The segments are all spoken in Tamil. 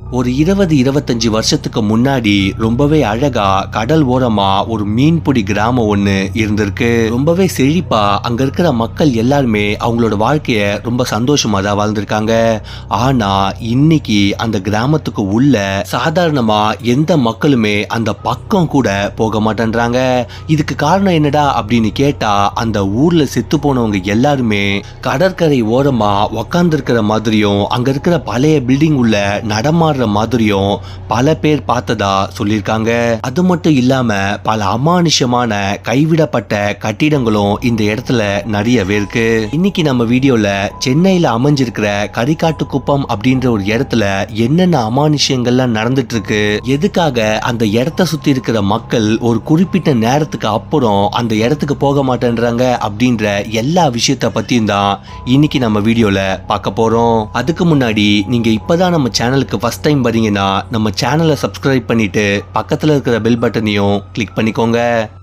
ஒரு இருபது இருபத்தஞ்சு வருஷத்துக்கு முன்னாடி ரொம்பவே அழகா கடல் ஓரமா ஒரு மீன்பிடி கிராமம் ஒண்ணு இருந்திருக்கு ரொம்பவே செழிப்பா அங்க இருக்கிற மக்கள் எல்லாருமே அவங்களோட வாழ்க்கைய ரொம்ப சந்தோஷமா தான் வாழ்ந்திருக்காங்க ஆனா இன்னைக்கு அந்த கிராமத்துக்கு உள்ள சாதாரணமா எந்த மக்களுமே அந்த பக்கம் கூட போக மாட்டேன்றாங்க இதுக்கு காரணம் என்னடா அப்படின்னு கேட்டா அந்த ஊர்ல செத்து போனவங்க எல்லாருமே கடற்கரை ஓரமா உக்காந்துருக்கிற மாதிரியும் அங்க இருக்கிற பழைய பில்டிங் உள்ள நடமாடுற மாதிரியும் பல பேர் பார்த்ததா சொல்லியிருக்காங்க அது மட்டும் இல்லாம பல அமானுஷமான கைவிடப்பட்ட கட்டிடங்களும் இந்த இடத்துல நிறையவே இருக்கு இன்னைக்கு நம்ம வீடியோல சென்னையில அமைஞ்சிருக்கிற கரிக்காட்டு குப்பம் அப்படின்ற ஒரு இடத்துல என்னென்ன அமானுஷ்யங்கள்லாம் நடந்துட்டு இருக்கு எதுக்காக அந்த இடத்த சுத்தி இருக்கிற மக்கள் ஒரு குறிப்பிட்ட நேரத்துக்கு அப்புறம் அந்த இடத்துக்கு போக மாட்டேன்றாங்க அப்படின்ற எல்லா விஷயத்த பத்தியும் தான் இன்னைக்கு நம்ம வீடியோல பார்க்க போறோம் அதுக்கு முன்னாடி நீங்க இப்பதான் நம்ம சேனலுக்கு ஃபர்ஸ்ட் டைம் வரீங்கன்னா நம்ம சேனலை சப்ஸ்கிரைப் பண்ணிட்டு பக்கத்துல இருக்கிற பெல் பட்டனையும் கிளிக் பண்ணிக்கோங்க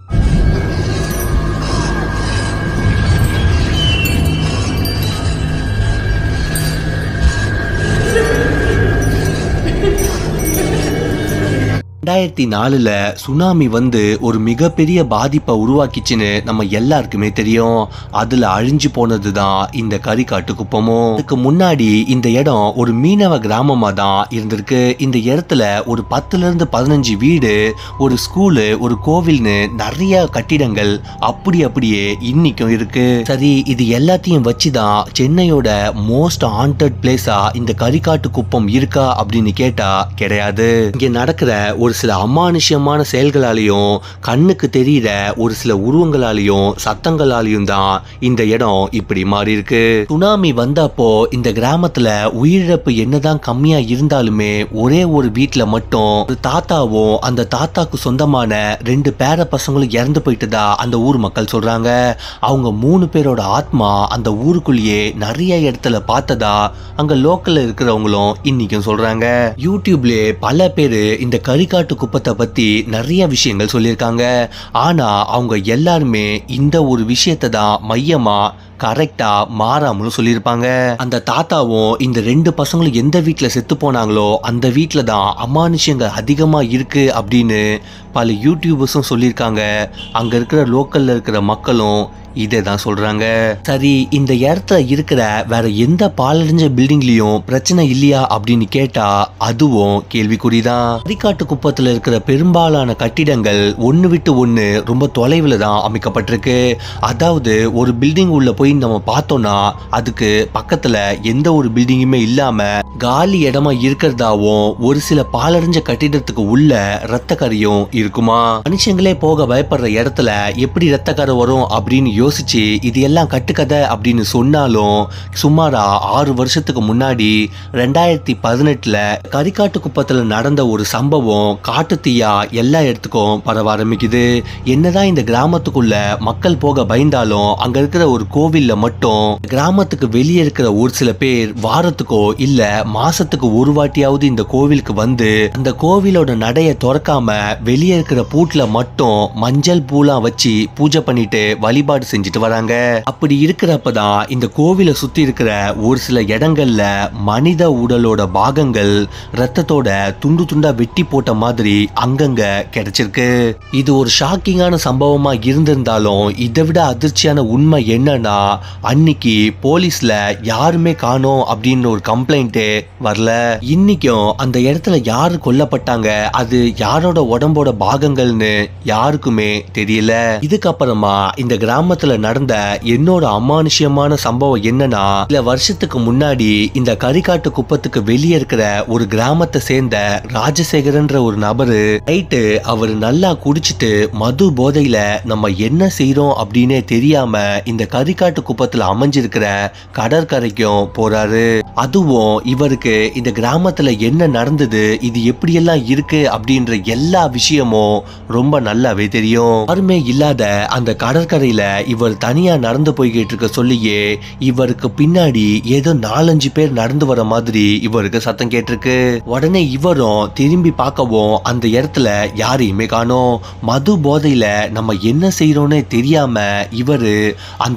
ரெண்டாயிரத்தி நாலுல சுனாமி வந்து ஒரு மிகப்பெரிய பாதிப்பை உருவாக்கிச்சுன்னு நம்ம எல்லாருக்குமே தெரியும் அதுல அழிஞ்சு போனது தான் இந்த கரிக்காட்டு குப்பமும் அதுக்கு முன்னாடி இந்த இடம் ஒரு மீனவ கிராமமா தான் இருந்திருக்கு இந்த இடத்துல ஒரு பத்துல இருந்து பதினஞ்சு வீடு ஒரு ஸ்கூலு ஒரு கோவில்னு நிறைய கட்டிடங்கள் அப்படி அப்படியே இன்னைக்கும் இருக்கு சரி இது எல்லாத்தையும் வச்சுதான் சென்னையோட மோஸ்ட் ஹாண்டட் பிளேஸா இந்த கரிக்காட்டு குப்பம் இருக்கா அப்படின்னு கேட்டா கிடையாது இங்க நடக்கிற ஒரு சில அமானுஷ்யமான செயல்களாலையும் கண்ணுக்கு தெரியிற ஒரு சில உருவங்களாலையும் சத்தங்களாலையும் தான் இந்த இடம் இப்படி மாறி இருக்கு சுனாமி வந்தப்போ இந்த கிராமத்துல உயிரிழப்பு என்னதான் கம்மியா இருந்தாலுமே ஒரே ஒரு வீட்ல மட்டும் ஒரு தாத்தாவும் அந்த தாத்தாக்கு சொந்தமான ரெண்டு பேர பசங்களும் இறந்து போயிட்டதா அந்த ஊர் மக்கள் சொல்றாங்க அவங்க மூணு பேரோட ஆத்மா அந்த ஊருக்குள்ளேயே நிறைய இடத்துல பார்த்ததா அங்க லோக்கல்ல இருக்கிறவங்களும் இன்னைக்கும் சொல்றாங்க யூடியூப்லயே பல பேரு இந்த கரிகாட்டு குப்பத்தை பத்தி நிறைய விஷயங்கள் சொல்லியிருக்காங்க ஆனா அவங்க எல்லாருமே இந்த ஒரு விஷயத்தை தான் மையமா கரெக்டா மாறாமலும் சொல்லியிருப்பாங்க அந்த தாத்தாவும் இந்த ரெண்டு பசங்களும் எந்த வீட்ல செத்து போனாங்களோ அந்த வீட்ல தான் அமானுஷ்யங்கள் அதிகமா இருக்கு அப்படின்னு பல யூடியூபர்ஸும் சொல்லியிருக்காங்க அங்க இருக்கிற லோக்கல்ல இருக்கிற மக்களும் இதே தான் சொல்றாங்க சரி இந்த இடத்துல இருக்கிற வேற எந்த பாலடைஞ்ச பில்டிங்லயும் பிரச்சனை இல்லையா அப்படின்னு கேட்டா அதுவும் கேள்விக்குறிதான் அரிக்காட்டு குப்பத்துல இருக்கிற பெரும்பாலான கட்டிடங்கள் ஒன்னு விட்டு ஒன்னு ரொம்ப தொலைவில் தான் அமைக்கப்பட்டிருக்கு அதாவது ஒரு பில்டிங் உள்ள போய் நம்ம பார்த்தோம்னா அதுக்கு பக்கத்துல எந்த ஒரு பில்டிங்குமே இல்லாம காலி இடமா இருக்கிறதாவும் ஒரு சில பாலடைஞ்ச கட்டிடத்துக்கு உள்ள ரத்த கரையும் இருக்குமா மனுஷங்களே போக பயப்படுற இடத்துல எப்படி ரத்த கரை வரும் அப்படின்னு யோசிச்சு இது எல்லாம் கட்டுக்கதை அப்படின்னு சொன்னாலும் சுமாரா ஆறு வருஷத்துக்கு முன்னாடி ரெண்டாயிரத்தி பதினெட்டுல கரிக்காட்டு குப்பத்துல நடந்த ஒரு சம்பவம் காட்டு தீயா எல்லா இடத்துக்கும் பரவ ஆரம்பிக்குது என்னதான் இந்த கிராமத்துக்குள்ள மக்கள் போக பயந்தாலும் அங்க இருக்கிற ஒரு கோவில்ல மட்டும் கிராமத்துக்கு வெளியே இருக்கிற ஒரு சில பேர் வாரத்துக்கோ இல்ல மாசத்துக்கு ஒரு வாட்டியாவது இந்த கோவிலுக்கு வந்து அந்த கோவிலோட நடைய திறக்காம வெளியே இருக்கிற பூட்ல மட்டும் மஞ்சள் பூலாம் வச்சு பூஜை பண்ணிட்டு வழிபாடு செஞ்சுட்டு வராங்க அப்படி இருக்கிறப்பதான் இந்த கோவிலை சுத்தி இருக்கிற ஒரு சில இடங்கள்ல மனித உடலோட பாகங்கள் ரத்தத்தோட துண்டு துண்டா வெட்டி போட்ட மாதிரி அங்கங்க கிடைச்சிருக்கு இது ஒரு ஷாக்கிங்கான சம்பவமா இருந்திருந்தாலும் இதை விட அதிர்ச்சியான உண்மை என்னன்னா அன்னைக்கு போலீஸ்ல யாருமே காணோம் அப்படின்னு ஒரு கம்ப்ளைண்ட்டே வரல இன்னைக்கும் அந்த இடத்துல யாரு கொல்லப்பட்டாங்க அது யாரோட உடம்போட பாகங்கள்னு யாருக்குமே தெரியல இதுக்கப்புறமா இந்த கிராமத்துல நடந்த என்னோட அமானுஷ்யமான சம்பவம் என்னன்னா சில வருஷத்துக்கு முன்னாடி இந்த கரிக்காட்டு குப்பத்துக்கு வெளியே இருக்கிற ஒரு கிராமத்தை சேர்ந்த ராஜசேகரன்ற ஒரு நபரு நைட்டு அவர் நல்லா குடிச்சிட்டு மது போதையில நம்ம என்ன செய்றோம் அப்படின்னே தெரியாம இந்த கரிக்காட்டு குப்பத்துல அமைஞ்சிருக்கிற கடற்கரைக்கும் போறாரு அதுவும் இவருக்கு இந்த கிராமத்துல என்ன நடந்தது இது எப்படியெல்லாம் இருக்கு அப்படின்ற எல்லா விஷயமும் ரொம்ப நல்லாவே தெரியும் யாருமே இல்லாத அந்த கடற்கரையில இவர் தனியா நடந்து போய்கிட்டு இருக்க சொல்லியே இவருக்கு பின்னாடி ஏதோ நாலஞ்சு பேர் நடந்து வர மாதிரி இவருக்கு சத்தம் கேட்டிருக்கு உடனே இவரும் திரும்பி பார்க்கவும் அந்த இடத்துல யாரையுமே காணோம் மது போதையில நம்ம என்ன செய்யறோம்னே தெரியாம இவரு அந்த ஊர்ல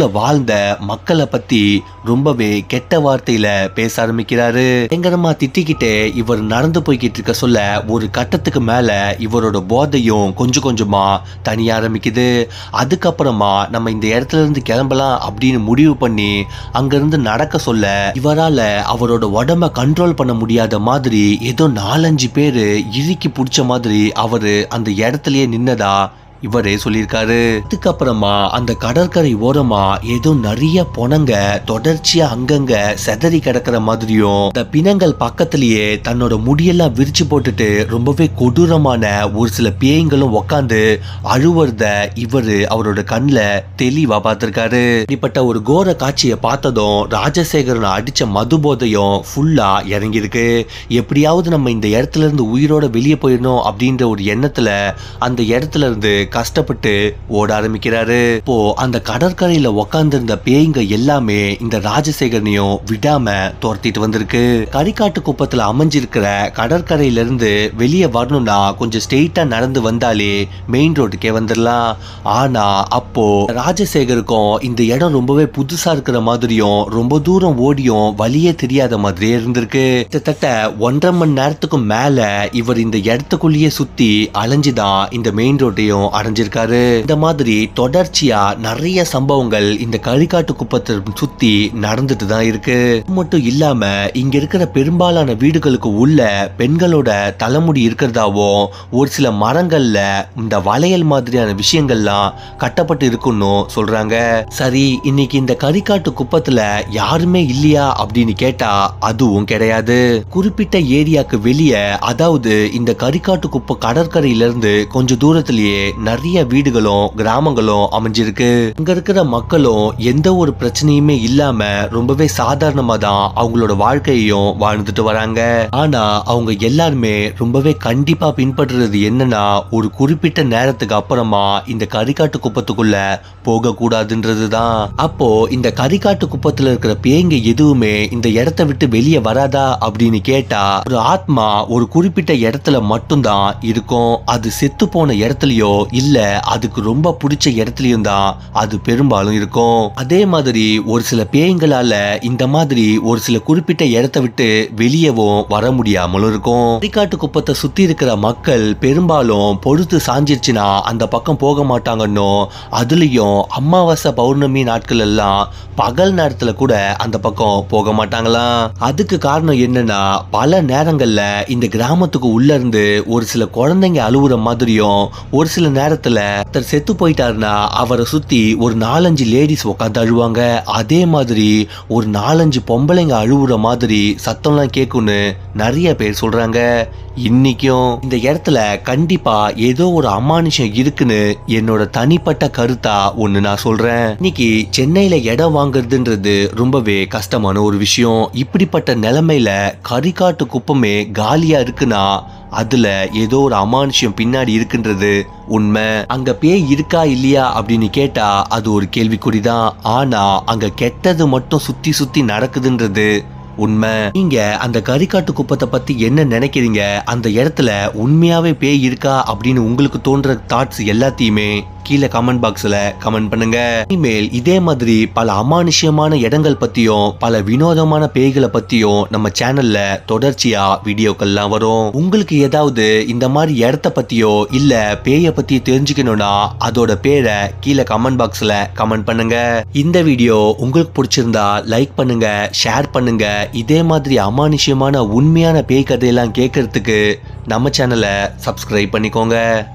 ஊர்ல வாழ்ந்த மக்களை பத்தி ரொம்பவே கெட்ட வார்த்தையில பேச ஆரம்பிக்கிறாரு பயங்கரமா திட்டிக்கிட்டே இவர் நடந்து போய்கிட்டு இருக்க சொல்ல ஒரு கட்டத்துக்கு மேல இவரோட போதையும் கொஞ்சம் கொஞ்சமா தனிய ஆரம்பிக்குது அதுக்கப்புறமா நம்ம இந்த இடத்துல இருந்து கிளம்பலாம் அப்படின்னு முடிவு பண்ணி அங்கிருந்து நடக்க சொல்ல இவரால அவரோட உடம்ப கண்ட்ரோல் பண்ண முடியாத மாதிரி ஏதோ நாலஞ்சு பேரு இறுக்கி பிடிச்ச மாதிரி அவரு அந்த இடத்துலயே நின்னதா இவரே சொல்லியிருக்காரு இதுக்கப்புறமா அந்த கடற்கரை ஓரமா ஏதோ நிறைய பொணங்க தொடர்ச்சியா அங்கங்க செதறி கிடக்கிற மாதிரியும் இந்த பிணங்கள் பக்கத்திலேயே தன்னோட முடியெல்லாம் விரிச்சு போட்டுட்டு ரொம்பவே கொடூரமான ஒரு சில பேய்களும் உக்காந்து அழுவுறத இவரு அவரோட கண்ணுல தெளிவா பார்த்திருக்காரு இப்படிப்பட்ட ஒரு கோர காட்சியை பார்த்ததும் ராஜசேகரன் அடிச்ச மது போதையும் ஃபுல்லா இறங்கியிருக்கு எப்படியாவது நம்ம இந்த இடத்துல இருந்து உயிரோட வெளியே போயிடணும் அப்படின்ற ஒரு எண்ணத்துல அந்த இடத்துல இருந்து கஷ்டப்பட்டு ஓட ஆரம்பிக்கிறாரு இப்போ அந்த கடற்கரையில உக்காந்துருந்த பேய்ங்க எல்லாமே இந்த ராஜசேகரனையும் விடாம துரத்திட்டு வந்திருக்கு கரிக்காட்டு குப்பத்துல அமைஞ்சிருக்கிற கடற்கரையில இருந்து வெளியே வரணும்னா கொஞ்சம் ஸ்ட்ரெயிட்டா நடந்து வந்தாலே மெயின் ரோட்டுக்கே வந்துடலாம் ஆனா அப்போ ராஜசேகருக்கும் இந்த இடம் ரொம்பவே புதுசா இருக்கிற மாதிரியும் ரொம்ப தூரம் ஓடியும் வழியே தெரியாத மாதிரியே இருந்திருக்கு கிட்டத்தட்ட ஒன்றரை மணி நேரத்துக்கும் மேல இவர் இந்த இடத்துக்குள்ளேயே சுத்தி அலைஞ்சுதான் இந்த மெயின் ரோட்டையும் அடைஞ்சிருக்காரு இந்த மாதிரி தொடர்ச்சியா நிறைய சம்பவங்கள் இந்த கரிகாட்டு குப்பத்தை சுத்தி நடந்துட்டு தான் இருக்கு அது மட்டும் இல்லாம இங்க இருக்கிற பெரும்பாலான வீடுகளுக்கு உள்ள பெண்களோட தலைமுடி இருக்கிறதாவும் ஒரு சில மரங்கள்ல இந்த வளையல் மாதிரியான விஷயங்கள்லாம் கட்டப்பட்டு இருக்குன்னு சொல்றாங்க சரி இன்னைக்கு இந்த கரிக்காட்டு குப்பத்துல யாருமே இல்லையா அப்படின்னு கேட்டா அதுவும் கிடையாது குறிப்பிட்ட ஏரியாக்கு வெளியே அதாவது இந்த கரிக்காட்டு குப்பை கடற்கரையில இருந்து கொஞ்சம் தூரத்திலேயே நிறைய வீடுகளும் கிராமங்களும் அமைஞ்சிருக்கு இங்க இருக்கிற மக்களும் எந்த ஒரு பிரச்சனையுமே இல்லாம ரொம்பவே சாதாரணமா தான் அவங்களோட வாழ்க்கையையும் வாழ்ந்துட்டு வராங்க ஆனா அவங்க எல்லாருமே ரொம்பவே கண்டிப்பா பின்பற்றுறது என்னன்னா ஒரு குறிப்பிட்ட நேரத்துக்கு அப்புறமா இந்த கரிக்காட்டு குப்பத்துக்குள்ள போக கூடாதுன்றது தான் அப்போ இந்த கரிக்காட்டு குப்பத்துல இருக்கிற பேய்ங்க எதுவுமே இந்த இடத்த விட்டு வெளியே வராதா அப்படின்னு கேட்டா ஒரு ஆத்மா ஒரு குறிப்பிட்ட இடத்துல மட்டும்தான் இருக்கும் அது செத்து போன இடத்துலயோ இல்ல அதுக்கு ரொம்ப பிடிச்ச இடத்துலயும் தான் அது பெரும்பாலும் இருக்கும் அதே மாதிரி ஒரு சில பேய்ங்களால இந்த மாதிரி ஒரு சில குறிப்பிட்ட இடத்த விட்டு வெளியவும் வர முடியாமலும் இருக்கும் கரிக்காட்டு குப்பத்தை சுத்தி இருக்கிற மக்கள் பெரும்பாலும் பொழுது சாஞ்சிருச்சுன்னா அந்த பக்கம் போக மாட்டாங்கன்னோ அதுலயும் அமாவாசை பௌர்ணமி நாட்கள் எல்லாம் பகல் நேரத்துல கூட அந்த பக்கம் போக மாட்டாங்களாம் அதுக்கு காரணம் என்னன்னா பல நேரங்கள்ல இந்த கிராமத்துக்கு உள்ள இருந்து ஒரு சில குழந்தைங்க அழுவுற மாதிரியும் ஒரு சில நேரத்துல ஒருத்தர் செத்து போயிட்டாருன்னா அவரை சுத்தி ஒரு நாலஞ்சு லேடிஸ் உட்காந்து அழுவாங்க அதே மாதிரி ஒரு நாலஞ்சு பொம்பளைங்க அழுவுற மாதிரி சத்தம்லாம் கேட்கும்னு நிறைய பேர் சொல்றாங்க இன்னைக்கும் இந்த இடத்துல கண்டிப்பா ஏதோ ஒரு அமானுஷம் இருக்குன்னு என்னோட தனிப்பட்ட கருத்தா ஒண்ணு நான் சொல்றேன் இன்னைக்கு சென்னையில இடம் வாங்குறதுன்றது ரொம்பவே கஷ்டமான ஒரு விஷயம் இப்படிப்பட்ட நிலைமையில கரிக்காட்டு குப்பமே காலியா இருக்குன்னா அதுல ஏதோ ஒரு அமானுஷ்யம் பின்னாடி இருக்குன்றது உண்மை அங்க பேய் இருக்கா இல்லையா அப்படின்னு கேட்டா அது ஒரு கேள்விக்குறிதான் ஆனா அங்க கெட்டது மட்டும் சுத்தி சுத்தி நடக்குதுன்றது உண்மை நீங்க அந்த கரிக்காட்டு குப்பத்தை பத்தி என்ன நினைக்கிறீங்க அந்த இடத்துல உண்மையாவே பேய் இருக்கா அப்படின்னு உங்களுக்கு தோன்ற தாட்ஸ் எல்லாத்தையுமே கீழே கமெண்ட் பாக்ஸ்ல கமெண்ட் பண்ணுங்க இனிமேல் இதே மாதிரி பல அமானுஷ்யமான இடங்கள் பத்தியும் பல வினோதமான பேய்களை பத்தியும் நம்ம சேனல்ல தொடர்ச்சியா வீடியோக்கள்லாம் வரும் உங்களுக்கு ஏதாவது இந்த மாதிரி இடத்த பத்தியோ இல்ல பேய பத்தி தெரிஞ்சுக்கணும்னா அதோட பேரை கீழே கமெண்ட் பாக்ஸ்ல கமெண்ட் பண்ணுங்க இந்த வீடியோ உங்களுக்கு பிடிச்சிருந்தா லைக் பண்ணுங்க ஷேர் பண்ணுங்க இதே மாதிரி அமானுஷ்யமான உண்மையான பேய் கதையெல்லாம் கேட்கறதுக்கு நம்ம சேனலை சப்ஸ்கிரைப் பண்ணிக்கோங்க